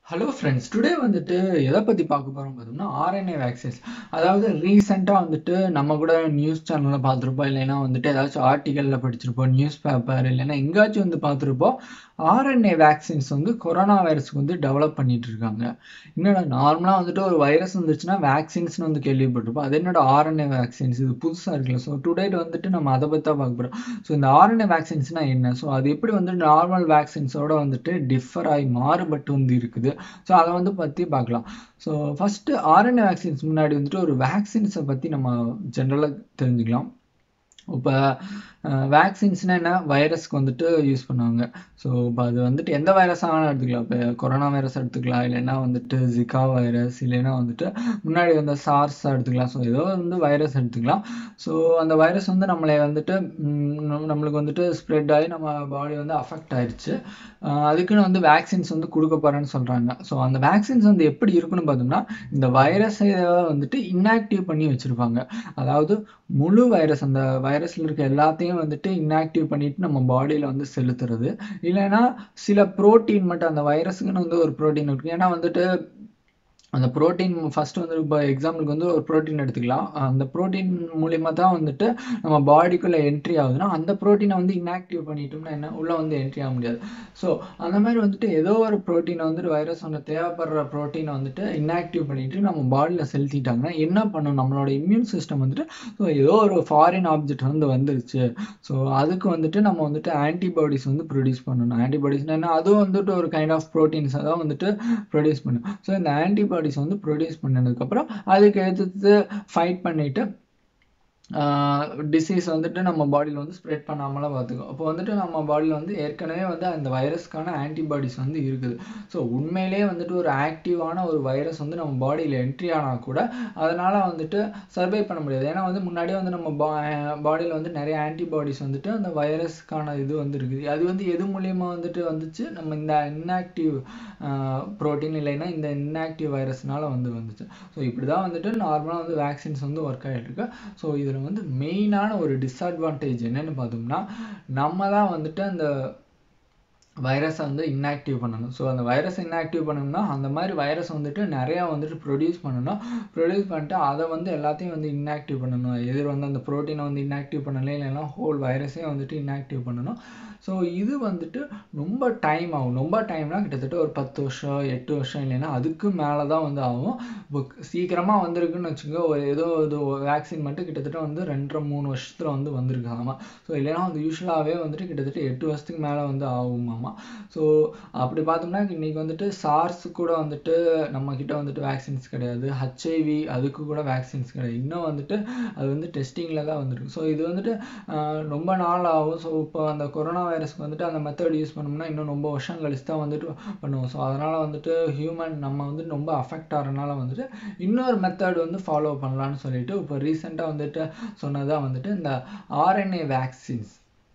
hello friends today வந்துட்டு எதை பற்றி பார்க்க போகிறோம் பார்த்தோம்னா ஆர்என்ஏ வேக்சின்ஸ் அதாவது ரீசெண்டாக வந்துட்டு நம்ம கூட நியூஸ் சேனலில் பார்த்துருப்போம் இல்லைன்னா வந்துட்டு ஏதாச்சும் ஆர்டிக்கலில் படிச்சிருப்போம் நியூஸ் பேப்பர் இல்லைன்னா எங்கேயாச்சும் வந்து பார்த்துருப்போம் ஆர்என்ஏ வேக்சின்ஸ் வந்து கொரோனா வைரஸ்க்கு வந்து டெவலப் பண்ணிட்டு இருக்காங்க என்னடா நார்மலாக வந்துட்டு ஒரு வைரஸ் வந்துச்சுன்னா வேக்சின்ஸ்னு வந்து கேள்விப்பட்டிருப்போம் அது என்னோட ஆர்என்ஏ வேக்சின்ஸ் இது புதுசாக இருக்குல்ல ஸோ டுடே வந்துட்டு நம்ம அதை பற்றி தான் பார்க்க போகிறோம் ஸோ இந்த ஆர்என்ஏ வேக்சின்ஸ்னா என்ன ஸோ அது எப்படி வந்து நார்மல் வேக்சின்ஸோட வந்துட்டு டிஃபர் ஆகி மாறுபட்டு வந்து இருக்குது ஸோ அதை வந்து பற்றி பார்க்கலாம் ஸோ ஃபஸ்ட்டு ஆர்என்ஏ வேக்சின்ஸ் முன்னாடி வந்துட்டு ஒரு வேக்சின்ஸை பற்றி நம்ம ஜென்ரலாக தெரிஞ்சுக்கலாம் இப்போ வேக்சின்ஸ்னால் என்ன வைரஸ்க்கு வந்துட்டு யூஸ் பண்ணுவாங்க ஸோ இப்போ அது வந்துட்டு எந்த வைரஸாக வேணால் எடுத்துக்கலாம் இப்போ கொரோனா வைரஸ் எடுத்துக்கலாம் இல்லைன்னா வந்துட்டு ஜிகா வைரஸ் இல்லைன்னா வந்துட்டு முன்னாடி வந்த சார்ஸ் எடுத்துக்கலாம் ஸோ ஏதோ வந்து வைரஸ் எடுத்துக்கலாம் ஸோ அந்த வைரஸ் வந்து நம்மளை வந்துட்டு நம்மளுக்கு வந்துட்டு ஸ்ப்ரெட் ஆகி நம்ம பாடி வந்து அஃபெக்ட் ஆயிடுச்சு அதுக்குன்னு வந்து வேக்சின்ஸ் வந்து கொடுக்க போகிறேன்னு சொல்கிறாங்க ஸோ அந்த வேக்சின்ஸ் வந்து எப்படி இருக்குன்னு பார்த்தோம்னா இந்த வைரஸை வந்துட்டு இன்ஆக்டிவ் பண்ணி வச்சுருப்பாங்க அதாவது முழு வைரஸ் அந்த வைரஸில் இருக்க எல்லாத்தையும் வந்துட்டு இன்ஆக்டிவ் பண்ணிட்டு நம்ம பாடியில் வந்து செலுத்துறது இல்லைன்னா சில ப்ரோட்டீன் மட்டும் அந்த வைரஸுக்குன்னு வந்து ஒரு ப்ரோட்டீன் இருக்குது ஏன்னா வந்துட்டு அந்த ப்ரோட்டீன் ஃபஸ்ட்டு வந்து இப்போ எக்ஸாம்பிளுக்கு வந்து ஒரு ப்ரோட்டீன் எடுத்துக்கலாம் அந்த ப்ரோட்டீன் மூலிமா தான் வந்துட்டு நம்ம பாடிக்குள்ளே என்ட்ரி ஆகுதுன்னா அந்த ப்ரோட்டீனை வந்து இன்ஆக்டிவ் பண்ணிட்டோம்னா என்ன உள்ளே வந்து என்ட்ரி ஆக முடியாது ஸோ அந்த மாதிரி வந்துட்டு ஏதோ ஒரு ப்ரோட்டீனை வந்துட்டு வைரஸ் ஒன்று தேவைப்படுற ப்ரோட்டீனை வந்துட்டு இன்ஆக்டிவ் பண்ணிட்டு நம்ம பாடியில் செலுத்திட்டாங்கன்னா என்ன பண்ணும் நம்மளோட இம்யூன் சிஸ்டம் வந்துட்டு ஸோ ஏதோ ஒரு ஃபாரின் ஆப்ஜெக்ட் வந்து வந்துருச்சு ஸோ அதுக்கு வந்துட்டு நம்ம வந்துட்டு ஆன்டிபாடிஸ் வந்து ப்ரொடியூஸ் பண்ணணும் ஆன்டிபாடிஸ்னா என்ன அதுவும் வந்துட்டு ஒரு கைண்ட் ஆஃப் ப்ரோட்டீன்ஸ் தான் வந்துட்டு ப்ரொடியூஸ் பண்ணும் ஸோ இந்த ஆன்டிபாடி பாடிஸ் வந்து ப்ரொடியூஸ் பண்ணதுக்கப்புறம் அதுக்கு எதிர்த்து ஃபைட் பண்ணிவிட்டு டிசீஸ் வந்துட்டு நம்ம பாடியில் வந்து ஸ்ப்ரெட் பண்ணாமலாம் பார்த்துக்கும் அப்போ வந்துட்டு நம்ம பாடியில் வந்து ஏற்கனவே வந்து அந்த வைரஸ்க்கான ஆன்டிபாடிஸ் வந்து இருக்குது ஸோ உண்மையிலே வந்துட்டு ஒரு ஆக்டிவான ஒரு வைரஸ் வந்து நம்ம பாடியில் என்ட்ரி ஆனால் கூட அதனால் வந்துட்டு சர்வை பண்ண முடியாது ஏன்னா வந்து முன்னாடியே வந்து நம்ம பா பாடியில் வந்து நிறைய ஆன்டிபாடிஸ் வந்துட்டு அந்த வைரஸ்க்கான இது வந்து இருக்குது அது வந்து எது மூலியமாக வந்துட்டு வந்துச்சு நம்ம இந்த இன்ஆக்டிவ் ப்ரோட்டீன் இல்லைன்னா இந்த இன்ஆக்டிவ் வைரஸ்னால வந்து வந்துச்சு ஸோ இப்படி தான் வந்துட்டு நார்மலாக வந்து வேக்சின்ஸ் வந்து ஒர்க் ஆகிட்டு இருக்கு ஸோ இதில் வந்து மெயினான ஒரு டிஸ்அட்வான்டேஜ் என்னன்னு பார்த்தோம்னா நம்ம தான் வந்துட்டு அந்த வைரஸை வந்து இன்ஆக்டிவ் பண்ணணும் ஸோ அந்த வைரஸ் இன்ஆக்டிவ் பண்ணணும்னா அந்த மாதிரி வைரஸ் வந்துட்டு நிறையா வந்துட்டு ப்ரொடியூஸ் பண்ணணும் ப்ரொடியூஸ் பண்ணிட்டு அதை வந்து எல்லாத்தையும் வந்து இன்ஆக்டிவ் பண்ணணும் எதிர் வந்து அந்த ப்ரோட்டீனை வந்து இன்ஆக்டிவ் பண்ணல இல்லைன்னா ஹோல் வைரஸே வந்துட்டு இன்ஆக்டிவ் பண்ணணும் ஸோ இது வந்துட்டு ரொம்ப டைம் ஆகும் ரொம்ப டைம்னா கிட்டத்தட்ட ஒரு பத்து வருஷம் எட்டு வருஷம் இல்லைன்னா அதுக்கு மேலே தான் வந்து ஆகும் இப்போ சீக்கிரமாக வந்திருக்குன்னு வச்சுக்கோங்க ஒரு ஏதோ இது வேக்சின் மட்டும் கிட்டத்தட்ட வந்து ரெண்டரை மூணு வருஷத்தில் வந்து வந்திருக்காமா ஸோ இல்லைன்னா வந்து யூஸ்வலாகவே வந்துட்டு கிட்டத்தட்ட எட்டு வருஷத்துக்கு மேலே வந்து ஆகுமாமா ஸோ அப்படி பார்த்தோம்னா இன்றைக்கி வந்துட்டு சார்ஸ் கூட வந்துட்டு நம்மக்கிட்ட வந்துட்டு வேக்சின்ஸ் கிடையாது ஹச்ஐவி அதுக்கு கூட வேக்சின்ஸ் கிடையாது இன்னும் வந்துட்டு அது வந்து டெஸ்டிங்கில் தான் வந்துருக்கு ஸோ இது வந்துட்டு ரொம்ப நாள் ஆகும் ஸோ இப்போ அந்த கொரோனா வைரஸ்க்கு வந்துட்டு அந்த மெத்தட் யூஸ் பண்ணோம்னா இன்னும் ரொம்ப வருஷம் கழிச்சு தான் வந்துட்டு பண்ணுவோம் ஸோ அதனால் வந்துட்டு ஹியூமன் நம்ம வந்துட்டு ரொம்ப அஃபெக்ட் ஆகிறனால வந்துட்டு இன்னொரு மெத்தட் வந்து ஃபாலோ பண்ணலான்னு சொல்லிட்டு இப்போ ரீசெண்டாக வந்துட்டு சொன்னதாக வந்துட்டு இந்த ஆர்என்ஏ வேக்சின்ஸ்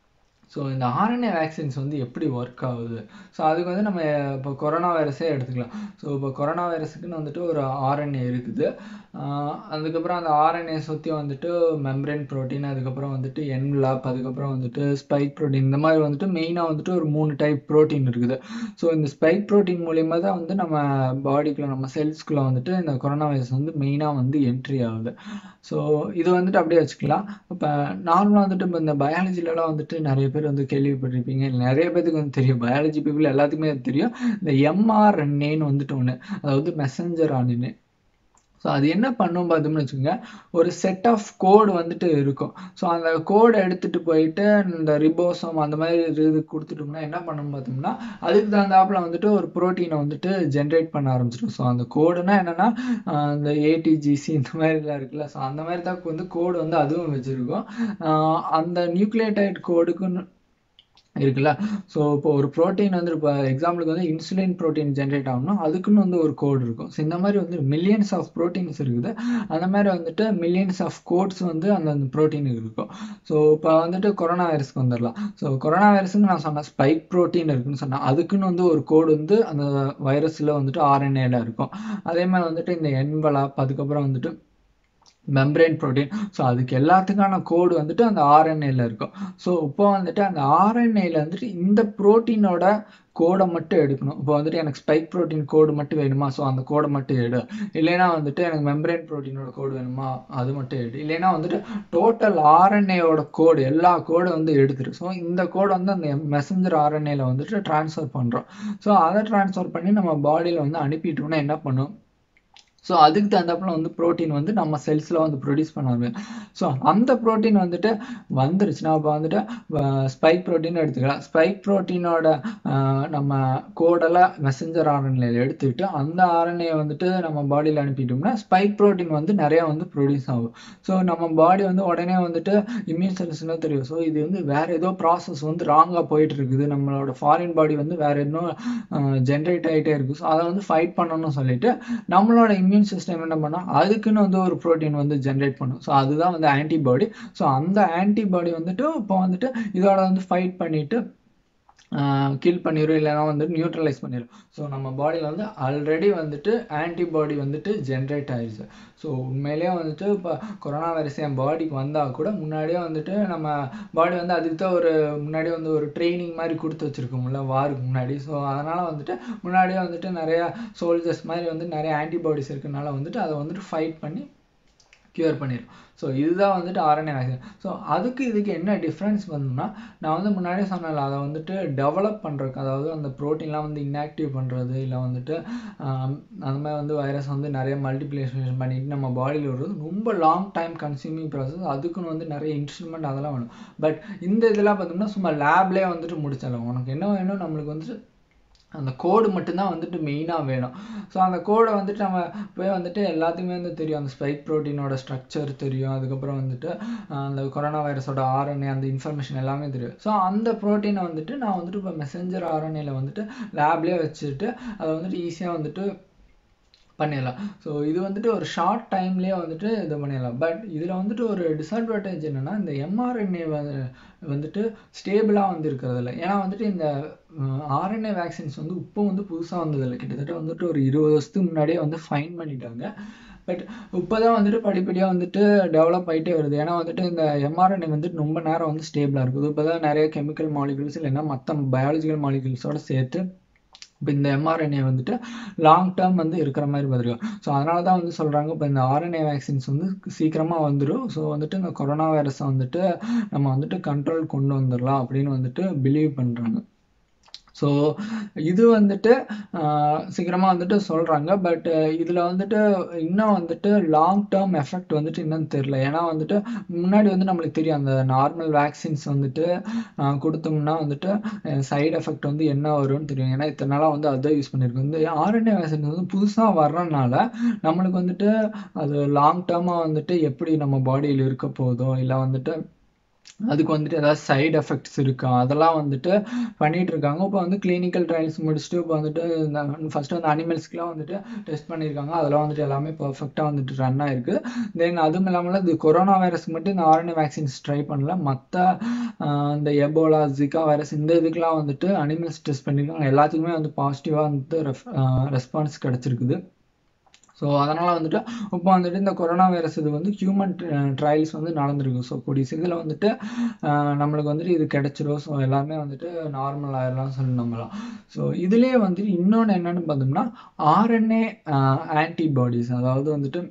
ஸோ இந்த ஆர்என்ஏ வேக்சின்ஸ் வந்து எப்படி ஒர்க் ஆகுது ஸோ அதுக்கு வந்து நம்ம இப்போ கொரோனா வைரஸே எடுத்துக்கலாம் ஸோ இப்போ கொரோனா வைரஸுக்குன்னு வந்துட்டு ஒரு ஆர்என்ஏ இருக்குது அதுக்கப்புறம் அந்த ஆர்என்ஏ சுற்றி வந்துட்டு மெம்ப்ரெயின் ப்ரோட்டீன் அதுக்கப்புறம் வந்துட்டு என்லாப் அதுக்கப்புறம் வந்துட்டு ஸ்பைக் ப்ரோட்டீன் இந்த மாதிரி வந்துட்டு மெயினாக வந்துட்டு ஒரு மூணு டைப் ப்ரோட்டீன் இருக்குது ஸோ இந்த ஸ்பைக் ப்ரோட்டீன் மூலிமா தான் வந்து நம்ம பாடிக்குள்ளே நம்ம செல்ஸ்குள்ளே வந்துட்டு இந்த கொரோனா வைரஸ் வந்து மெயினாக வந்து என்ட்ரி ஆகுது ஸோ இது வந்துட்டு அப்படியே வச்சுக்கலாம் இப்போ நார்மலாக வந்துட்டு இப்போ இந்த பயாலஜிலலாம் வந்துட்டு நிறைய பேர் வந்து கேள்விப்பட்டிருப்பீங்க நிறைய பேருக்கு வந்து தெரியும் பயாலஜி பீப்புள் எல்லாத்துக்குமே தெரியும் இந்த எம்ஆர்என்ஏன்னு வந்துட்டு ஒன்று அதாவது மெசஞ்சர் ஆர்என்ஏ ஸோ அது என்ன பண்ணும் பார்த்தோம்னு வச்சுக்கோங்க ஒரு செட் ஆஃப் கோடு வந்துட்டு இருக்கும் ஸோ அந்த கோடை எடுத்துகிட்டு போயிட்டு இந்த ரிபோசம் அந்த மாதிரி இது கொடுத்துட்டோம்னா என்ன பண்ணணும் பார்த்தோம்னா அதுக்கு தகுந்தாப்பில் வந்துட்டு ஒரு ப்ரோட்டீனை வந்துட்டு ஜென்ரேட் பண்ண ஆரம்பிச்சிடும் ஸோ அந்த கோடுனா என்னென்னா இந்த ஏடிஜிசி இந்த மாதிரிலாம் இருக்குல்ல ஸோ அந்த மாதிரி தான் வந்து கோடு வந்து அதுவும் வச்சுருக்கோம் அந்த நியூக்ளியோடைட் கோடுக்குன்னு இருக்குல்ல ஸோ இப்போ ஒரு ப்ரோட்டீன் வந்து இப்போ எக்ஸாம்பிளுக்கு வந்து இன்சுலின் ப்ரோட்டீன் ஜென்ரேட் ஆகணும் அதுக்குன்னு வந்து ஒரு கோடு இருக்கும் ஸோ இந்த மாதிரி வந்து மில்லியன்ஸ் ஆஃப் ப்ரோட்டீன்ஸ் இருக்குது அந்த மாதிரி வந்துட்டு மில்லியன்ஸ் ஆஃப் கோட்ஸ் வந்து அந்த ப்ரோட்டீனுக்கு இருக்கும் ஸோ இப்போ வந்துட்டு கொரோனா வைரஸ்க்கு வந்துடலாம் ஸோ கொரோனா வைரஸ்க்கு நான் சொன்னேன் ஸ்பைக் ப்ரோட்டீன் இருக்குன்னு சொன்னேன் அதுக்குன்னு வந்து ஒரு கோடு வந்து அந்த வைரஸில் வந்துட்டு ஆர்என்ஏல இருக்கும் அதே மாதிரி வந்துட்டு இந்த என்வலாப் அதுக்கப்புறம் வந்துட்டு மெம்பரேன் ப்ரோட்டீன் ஸோ அதுக்கு எல்லாத்துக்கான கோடு வந்துட்டு அந்த ஆர்என்ஏல இருக்கும் ஸோ இப்போ வந்துட்டு அந்த ஆர்என்ஏல வந்துட்டு இந்த ப்ரோட்டீனோட கோடை மட்டும் எடுக்கணும் இப்போ வந்துட்டு எனக்கு ஸ்பைக் ப்ரோட்டீன் கோடு மட்டும் வேணுமா ஸோ அந்த கோடை மட்டும் எடு இல்லைன்னா வந்துட்டு எனக்கு மெம்பரேன் ப்ரோட்டீனோட கோடு வேணுமா அது மட்டும் எடு இல்லைன்னா வந்துட்டு டோட்டல் ஆர்என்ஏவோட கோடு எல்லா கோடு வந்து எடுத்துரு ஸோ இந்த கோடு வந்து அந்த மெசஞ்சர் ஆர்என்ஏல வந்துட்டு ட்ரான்ஸ்ஃபர் பண்ணுறோம் ஸோ அதை ட்ரான்ஸ்ஃபர் பண்ணி நம்ம பாடியில் வந்து அனுப்பிட்டோம்னா என்ன பண்ணும் ஸோ அதுக்கு தகுந்தாப்புல வந்து ப்ரோட்டீன் வந்து நம்ம செல்ஸில் வந்து ப்ரொடியூஸ் பண்ணாங்க ஸோ அந்த ப்ரோட்டீன் வந்துட்டு வந்துருச்சுன்னா இப்போ வந்துட்டு ஸ்பைக் ப்ரோட்டீன் எடுத்துக்கலாம் ஸ்பைக் ப்ரோட்டீனோட நம்ம கோடெல்லாம் மெசஞ்சர் ஆர்என்ஏ எடுத்துக்கிட்டு அந்த ஆர்என்ஏ வந்துட்டு நம்ம பாடியில் அனுப்பிட்டோம்னா ஸ்பைக் ப்ரோட்டீன் வந்து நிறையா வந்து ப்ரொடியூஸ் ஆகும் ஸோ நம்ம பாடி வந்து உடனே வந்துட்டு இம்யூன் செல்ஸ்லாம் தெரியும் ஸோ இது வந்து வேற ஏதோ ப்ராசஸ் வந்து ராங்காக போயிட்டு இருக்குது நம்மளோட ஃபாரின் பாடி வந்து வேற இன்னும் ஜென்ரேட் ஆகிட்டே இருக்குது ஸோ அதை வந்து ஃபைட் பண்ணணும்னு சொல்லிட்டு நம்மளோட இம்யூன் சிஸ்டம் என்ன பண்ணால் அதுக்குன்னு வந்து ஒரு ப்ரோட்டீன் வந்து ஜென்ரேட் பண்ணும் ஸோ அதுதான் வந்து ஆன்டிபாடி ஸோ அந்த ஆன்டிபாடி வந்துட்டு இப்போ வந்துட்டு இதோட வந்து ஃபைட் பண்ணிட்டு கில் பண்ணிடும் இல்லைனா வந்துட்டு நியூட்ரலைஸ் பண்ணிடும் ஸோ நம்ம பாடியில் வந்து ஆல்ரெடி வந்துட்டு ஆன்டிபாடி வந்துட்டு ஜென்ரேட் ஆயிடுச்சு ஸோ உண்மையிலேயே வந்துட்டு இப்போ கொரோனா வைரஸ் என் பாடிக்கு வந்தால் கூட முன்னாடியே வந்துட்டு நம்ம பாடி வந்து அதுக்கு தான் ஒரு முன்னாடியே வந்து ஒரு ட்ரைனிங் மாதிரி கொடுத்து வச்சுருக்கோம்ல வாருக்கு முன்னாடி ஸோ அதனால் வந்துட்டு முன்னாடியே வந்துட்டு நிறையா சோல்ஜர்ஸ் மாதிரி வந்து நிறைய ஆன்டிபாடிஸ் இருக்கனால வந்துட்டு அதை வந்துட்டு ஃபைட் பண்ணி க்யூர் பண்ணிடும் ஸோ இதுதான் வந்துட்டு ஆர்என்ஏ வேக்சின் ஸோ அதுக்கு இதுக்கு என்ன டிஃப்ரென்ஸ் வந்துன்னா நான் வந்து முன்னாடியே சொன்னேன்ல அதை வந்துட்டு டெவலப் பண்ணுறதுக்கு அதாவது அந்த ப்ரோட்டீன்லாம் வந்து இன்ஆக்டிவ் பண்ணுறது இல்லை வந்துட்டு அந்த மாதிரி வந்து வைரஸ் வந்து நிறைய மல்டிப்ளிகேஷன் பண்ணிட்டு நம்ம பாடியில் வருது ரொம்ப லாங் டைம் கன்சியூமிங் ப்ராசஸ் அதுக்குன்னு வந்து நிறைய இன்ஸ்ட்ருமெண்ட் அதெல்லாம் வேணும் பட் இந்த இதெல்லாம் பார்த்தோம்னா சும்மா லேப்லேயே வந்துட்டு முடிச்சிடலாம் உனக்கு என்ன வேணும் நம்மளுக்கு வந்துட்டு அந்த கோடு மட்டும்தான் வந்துட்டு மெயினாக வேணும் ஸோ அந்த கோடை வந்துட்டு நம்ம போய் வந்துட்டு எல்லாத்துக்குமே வந்து தெரியும் அந்த ஸ்பைக் ப்ரோட்டீனோட ஸ்ட்ரக்சர் தெரியும் அதுக்கப்புறம் வந்துட்டு அந்த கொரோனா வைரஸோட ஆர்என்ஏ அந்த இன்ஃபர்மேஷன் எல்லாமே தெரியும் ஸோ அந்த ப்ரோட்டீனை வந்துட்டு நான் வந்துட்டு இப்போ மெசஞ்சர் ஆர்என்ஏல வந்துட்டு லேப்லேயே வச்சுட்டு அதை வந்துட்டு ஈஸியாக வந்துட்டு பண்ணிடலாம் ஸோ இது வந்துட்டு ஒரு ஷார்ட் டைம்லேயே வந்துட்டு இது பண்ணிடலாம் பட் இதில் வந்துட்டு ஒரு டிஸ்அட்வான்டேஜ் என்னென்னா இந்த எம்ஆர்என்ஏ வந்து வந்துட்டு ஸ்டேபிளாக வந்து இருக்கிறதில்ல ஏன்னா வந்துட்டு இந்த ஆர்என்ஏ வேக்சின்ஸ் வந்து இப்போ வந்து புதுசாக வந்ததில்லை கிட்டத்தட்ட வந்துட்டு ஒரு இருபது வருஷத்துக்கு முன்னாடியே வந்து ஃபைன் பண்ணிட்டாங்க பட் இப்போ தான் வந்துட்டு படிப்படியாக வந்துட்டு டெவலப் ஆகிட்டே வருது ஏன்னா வந்துட்டு இந்த எம்ஆர்என்ஏ வந்துட்டு ரொம்ப நேரம் வந்து ஸ்டேபிளாக இருக்குது இப்போ தான் நிறைய கெமிக்கல் மாலிகுல்ஸ் இல்லைன்னா மற்ற பயாலஜிக்கல் மாலிகுல்ஸோட சேர்த்து இப்போ இந்த எம்ஆர்என்ஏ வந்துட்டு லாங் டேர்ம் வந்து இருக்கிற மாதிரி பார்த்துருக்கோம் ஸோ அதனால தான் வந்து சொல்கிறாங்க இப்போ இந்த ஆர்என்ஏ வேக்சின்ஸ் வந்து சீக்கிரமாக வந்துடும் ஸோ வந்துட்டு இந்த கொரோனா வைரஸை வந்துட்டு நம்ம வந்துட்டு கண்ட்ரோல் கொண்டு வந்துடலாம் அப்படின்னு வந்துட்டு பிலீவ் பண்ணுறாங்க ஸோ இது வந்துட்டு சீக்கிரமாக வந்துட்டு சொல்கிறாங்க பட் இதில் வந்துட்டு இன்னும் வந்துட்டு லாங் டேர்ம் எஃபெக்ட் வந்துட்டு இன்னும் தெரில ஏன்னா வந்துட்டு முன்னாடி வந்து நம்மளுக்கு தெரியும் அந்த நார்மல் வேக்சின்ஸ் வந்துட்டு கொடுத்தோம்னா வந்துட்டு சைடு எஃபெக்ட் வந்து என்ன வரும்னு தெரியும் ஏன்னா இத்தனை நாளாக வந்து அதான் யூஸ் பண்ணியிருக்கோம் இந்த ஆர்என்ஏ வேக்சின் வந்து புதுசாக வர்றதுனால நம்மளுக்கு வந்துட்டு அது லாங் டேர்மாக வந்துட்டு எப்படி நம்ம பாடியில் இருக்க போதோ இல்லை வந்துட்டு அதுக்கு வந்துட்டு ஏதாவது சைடு எஃபெக்ட்ஸ் இருக்கா அதெல்லாம் வந்துட்டு பண்ணிட்டு இருக்காங்க இப்போ வந்து கிளினிக்கல் ட்ரையல்ஸ் முடிச்சுட்டு இப்போ வந்துட்டு இந்த ஃபர்ஸ்ட் வந்து அனிமல்ஸ்க்குலாம் வந்துட்டு டெஸ்ட் பண்ணியிருக்காங்க அதெல்லாம் வந்துட்டு எல்லாமே பர்ஃபெக்டாக வந்துட்டு ரன் ஆயிருக்கு தென் அதுவும் இல்லாமல் இது கொரோனா வைரஸ்க்கு மட்டும் இந்த ஆர்என்ஏ வேக்சின்ஸ் ட்ரை பண்ணல மற்ற இந்த எபோலா ஜிகா வைரஸ் இந்த இதுக்கெலாம் வந்துட்டு அனிமல்ஸ் டெஸ்ட் பண்ணியிருக்காங்க எல்லாத்துக்குமே வந்து பாசிட்டிவாக வந்துட்டு ரெஸ்பான்ஸ் கிடச்சிருக்குது ஸோ அதனால் வந்துட்டு இப்போ வந்துட்டு இந்த கொரோனா வைரஸ் இது வந்து ஹியூமன் ட்ரையல்ஸ் வந்து நடந்திருக்கு ஸோ கூடிய சீக்கிரம் வந்துட்டு நம்மளுக்கு வந்துட்டு இது கிடைச்சிரும் ஸோ எல்லாமே வந்துட்டு நார்மல் ஆயிடலாம் சொல்லி நம்பலாம் ஸோ இதுலேயே வந்துட்டு இன்னொன்று என்னென்னு பார்த்தோம்னா ஆர்என்ஏ ஆன்டிபாடிஸ் அதாவது வந்துட்டு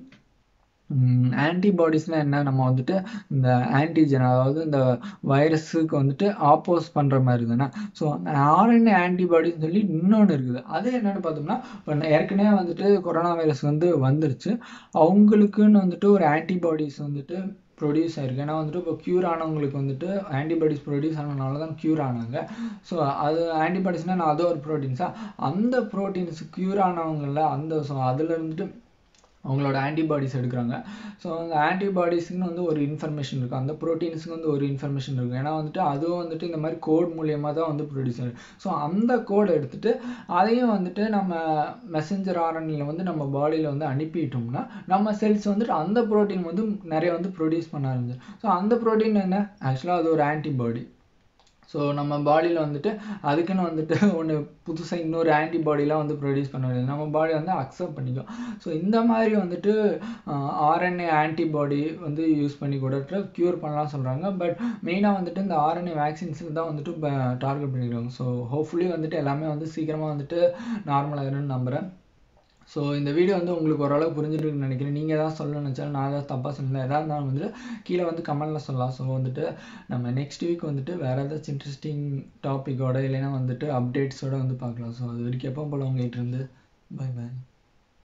ஆன்டிபாடிஸ்னால் என்ன நம்ம வந்துட்டு இந்த ஆன்டிஜன் அதாவது இந்த வைரஸுக்கு வந்துட்டு ஆப்போஸ் பண்ணுற மாதிரி தானே ஸோ அந்த ஆர்என்ஏ ஆன்டிபாடின்னு சொல்லி இன்னொன்று இருக்குது அது என்னென்னு பார்த்தோம்னா இப்போ ஏற்கனவே வந்துட்டு கொரோனா வைரஸ் வந்து வந்துருச்சு அவங்களுக்குன்னு வந்துட்டு ஒரு ஆன்டிபாடிஸ் வந்துட்டு ப்ரொடியூஸ் ஆயிருக்கு ஏன்னா வந்துட்டு இப்போ க்யூர் ஆனவங்களுக்கு வந்துட்டு ஆன்டிபாடிஸ் ப்ரொடியூஸ் ஆனதுனால தான் க்யூர் ஆனாங்க ஸோ அது ஆன்டிபாடிஸ்னால் அது ஒரு ப்ரோட்டீன்ஸாக அந்த ப்ரோட்டீன்ஸ் க்யூர் ஆனவங்களில் அந்த ஸோ அதில் இருந்துட்டு அவங்களோட ஆன்டிபாடிஸ் எடுக்கிறாங்க ஸோ அந்த ஆன்டிபாடிஸ்க்குன்னு வந்து ஒரு இன்ஃபர்மேஷன் இருக்கும் அந்த ப்ரோட்டீன்ஸுக்கு வந்து ஒரு இன்ஃபர்மேஷன் இருக்கும் ஏன்னா வந்துட்டு அதுவும் வந்துட்டு இந்த மாதிரி கோட் மூலியமாக தான் வந்து ப்ரொடியூஸ் ஆகும் ஸோ அந்த கோடை எடுத்துட்டு அதையும் வந்துட்டு நம்ம மெசஞ்சர் ஆர்என்ல வந்து நம்ம பாடியில் வந்து அனுப்பிட்டோம்னா நம்ம செல்ஸ் வந்துட்டு அந்த ப்ரோட்டீன் வந்து நிறைய வந்து ப்ரொடியூஸ் பண்ண ஆரம்பிச்சு ஸோ அந்த ப்ரோட்டீன் என்ன ஆக்சுவலாக அது ஒரு ஆன்டிபாடி ஸோ நம்ம பாடியில் வந்துட்டு அதுக்குன்னு வந்துட்டு ஒன்று புதுசாக இன்னொரு ஆன்டிபாடிலாம் வந்து ப்ரொடியூஸ் பண்ண முடியாது நம்ம பாடி வந்து அக்செப்ட் பண்ணிக்கும் ஸோ இந்த மாதிரி வந்துட்டு ஆர்என்ஏ ஆன்டிபாடி வந்து யூஸ் பண்ணி கூட க்யூர் பண்ணலாம் சொல்கிறாங்க பட் மெயினாக வந்துட்டு இந்த ஆர்என்ஏ வேக்சின்ஸுக்கு தான் வந்துட்டு இப்போ டார்கெட் பண்ணியிருக்காங்க ஸோ ஹோப்ஃபுல்லி வந்துட்டு எல்லாமே வந்து சீக்கிரமாக வந்துட்டு நார்மல் ஆகிடும்னு நம்புகிறேன் ஸோ இந்த வீடியோ வந்து உங்களுக்கு ஓரளவு புரிஞ்சிருக்குன்னு நினைக்கிறேன் நீங்கள் ஏதாவது சொல்லணும்னு நினச்சாலும் நான் ஏதாவது தப்பாக சொல்லியிருந்தேன் எதாக இருந்தாலும் வந்துட்டு கீழே வந்து கமெண்ட்டில் சொல்லலாம் ஸோ வந்துட்டு நம்ம நெக்ஸ்ட் வீக் வந்துட்டு வேறு ஏதாச்சும் இன்ட்ரெஸ்டிங் டாப்பிக்கோட இல்லைன்னா வந்துட்டு அப்டேட்ஸோட வந்து பார்க்கலாம் ஸோ அது வரைக்கும் எப்போ போல் உங்கள்கிட்ட இருந்து பை பை